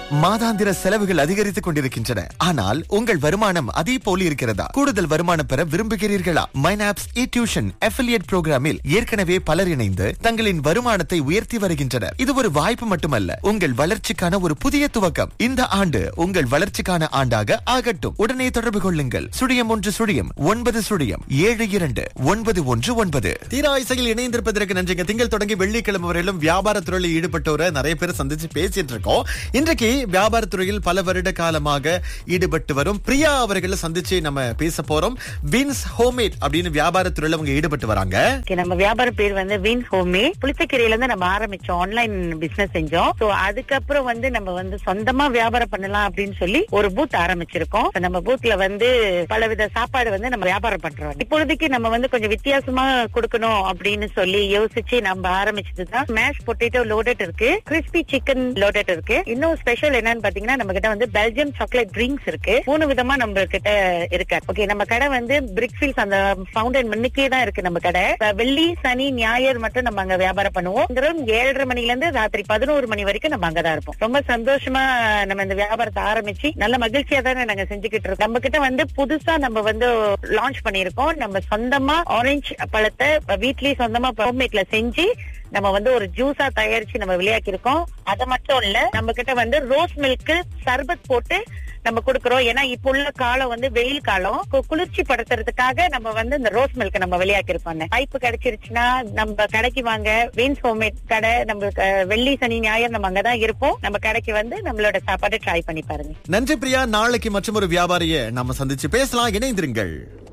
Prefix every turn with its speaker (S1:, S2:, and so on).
S1: மாதாந்திர செலவுகள் அதிகரித்துக் கொண்டிருக்கின்றன ஆனால் உங்கள் வருமானம் அதே போல் இருக்கிறதா கூடுதல் வருமானம் பெற விரும்புகிறீர்களா மைனாப்ஸ் இ டியூஷன் அஃபிலியேட் புரோகிராமில் ஏற்கனவே பலர் இணைந்து தங்களின் வருமானத்தை உயர்த்தி வருகின்றனர் இது ஒரு வாய்ப்பு மட்டுமல்ல உங்கள் வளர்ச்சிக்கான ஒரு புதிய துவக்கம் இந்த ஆண்டு உங்கள் வளர்ச்சிக்கான ஆண்டாக ஆகட்டும் உடனே தொடர்பு கொள்ளுங்கள் சுழியம் ஒன்று சுழியம் ஒன்பது சுழியம் ஏழு இரண்டு ஒன்பது ஒன்று ஒன்பது
S2: தீரா இசையில் இணைந்திருப்பதற்கு நன்றிங்க திங்கள் தொடங்கி வெள்ளிக்கிழமை வரையிலும் வியாபாரத் துறையில் ஈடுபட்டவரை நிறைய பேர் சந்திச்சு பேசிட்டு இருக்கோம் இன்றைக்கு வியாபாரத் துறையில் பல வருட காலமாக ஈடுபட்டு வரும் பிரியா அவர்களை சந்திச்சு நம்ம பேச போறோம் வின்ஸ் ஹோமேட் அப்படின்னு வியாபாரத் துறையில அவங்க ஈடுபட்டு வராங்க
S3: Okay, நம்ம வியாபார பேர் வந்து வீன் ஹோமே புளிச்சக்கீரையில இருந்து நம்ம ஆரம்பிச்சோம் ஆன்லைன் பிசினஸ் செஞ்சோம் சோ அதுக்கப்புறம் வந்து நம்ம வந்து சொந்தமா வியாபாரம் பண்ணலாம் அப்படின்னு சொல்லி ஒரு பூத் ஆரம்பிச்சிருக்கோம் So, நம்ம பூத்ல வந்து பலவித சாப்பாடு வந்து நம்ம வியாபாரம் பண்றோம் இப்பொழுதைக்கு நம்ம வந்து கொஞ்சம் வித்தியாசமா கொடுக்கணும் அப்படின்னு சொல்லி யோசிச்சு நம்ம ஆரம்பிச்சதுதான் மேஷ் பொட்டேட்டோ லோடட் இருக்கு கிறிஸ்பி சிக்கன் லோடட் இருக்கு இன்னும் ஸ்பெஷல் என்னன்னு பாத்தீங்கன்னா நம்ம கிட்ட வந்து பெல்ஜியம் சாக்லேட் ட்ரிங்க்ஸ் இருக்கு மூணு விதமா நம்ம கிட்ட இருக்கு ஓகே நம்ம கடை வந்து பிரிக்ஃபீல்ஸ் அந்த ஃபவுண்டன் முன்னுக்கே தான் இருக்கு நம்ம கடை அஹ் வெள்ளி சனி ஞாயிறு மட்டும் நம்ம அங்க வியாபாரம் பண்ணுவோம் இங்கிருந்து ஏழரை மணில இருந்து ராத்திரி பதினோரு மணி வரைக்கும் நம்ம அங்கதான் இருப்போம் ரொம்ப சந்தோஷமா நம்ம இந்த வியாபாரத்தை ஆரம்பிச்சு நல்ல மகிழ்ச்சியா தானே நாங்க செஞ்சுக்கிட்டு இருக்கோம் நம்ம கிட்ட வந்து புதுசா நம்ம வந்து லான்ச் பண்ணிருக்கோம் நம்ம சொந்தமா ஆரஞ்சு பழத்தை வீட்லயே சொந்தமா ஹோம்மேட்ல செஞ்சு நம்ம வந்து ஒரு ஜூஸா தயாரிச்சு நம்ம விளையாக்கி இருக்கோம் அது மட்டும் இல்ல நம்ம கிட்ட வந்து ரோஸ் மில்க் சர்பத் போட்டு நம்ம கொடுக்கறோம் ஏன்னா இப்ப உள்ள காலம் வந்து வெயில் காலம் கு- குளிர்ச்சி படுத்துறதுக்காக நம்ம வந்து இந்த ரோஸ் மில்க் நம்ம விளையாக்கி இருக்கோம் வாய்ப்பு கிடைச்சிருச்சுன்னா நம்ம கடைக்கு வாங்க வீன்ஸ் ஹோம்மேட் கடை நம்மளுக்கு அஹ், வெள்ளி சனி ஞாயிறு நம்ம அங்கதான் இருப்போம் நம்ம கடைக்கு வந்து நம்மளோட சாப்பாடு ட்ரை பண்ணி பாருங்க
S2: நன்றி பிரியா நாளைக்கு மற்றும் ஒரு வியாபாரியை நம்ம சந்திச்சு பேசலாம் இணைந்திருங்கள்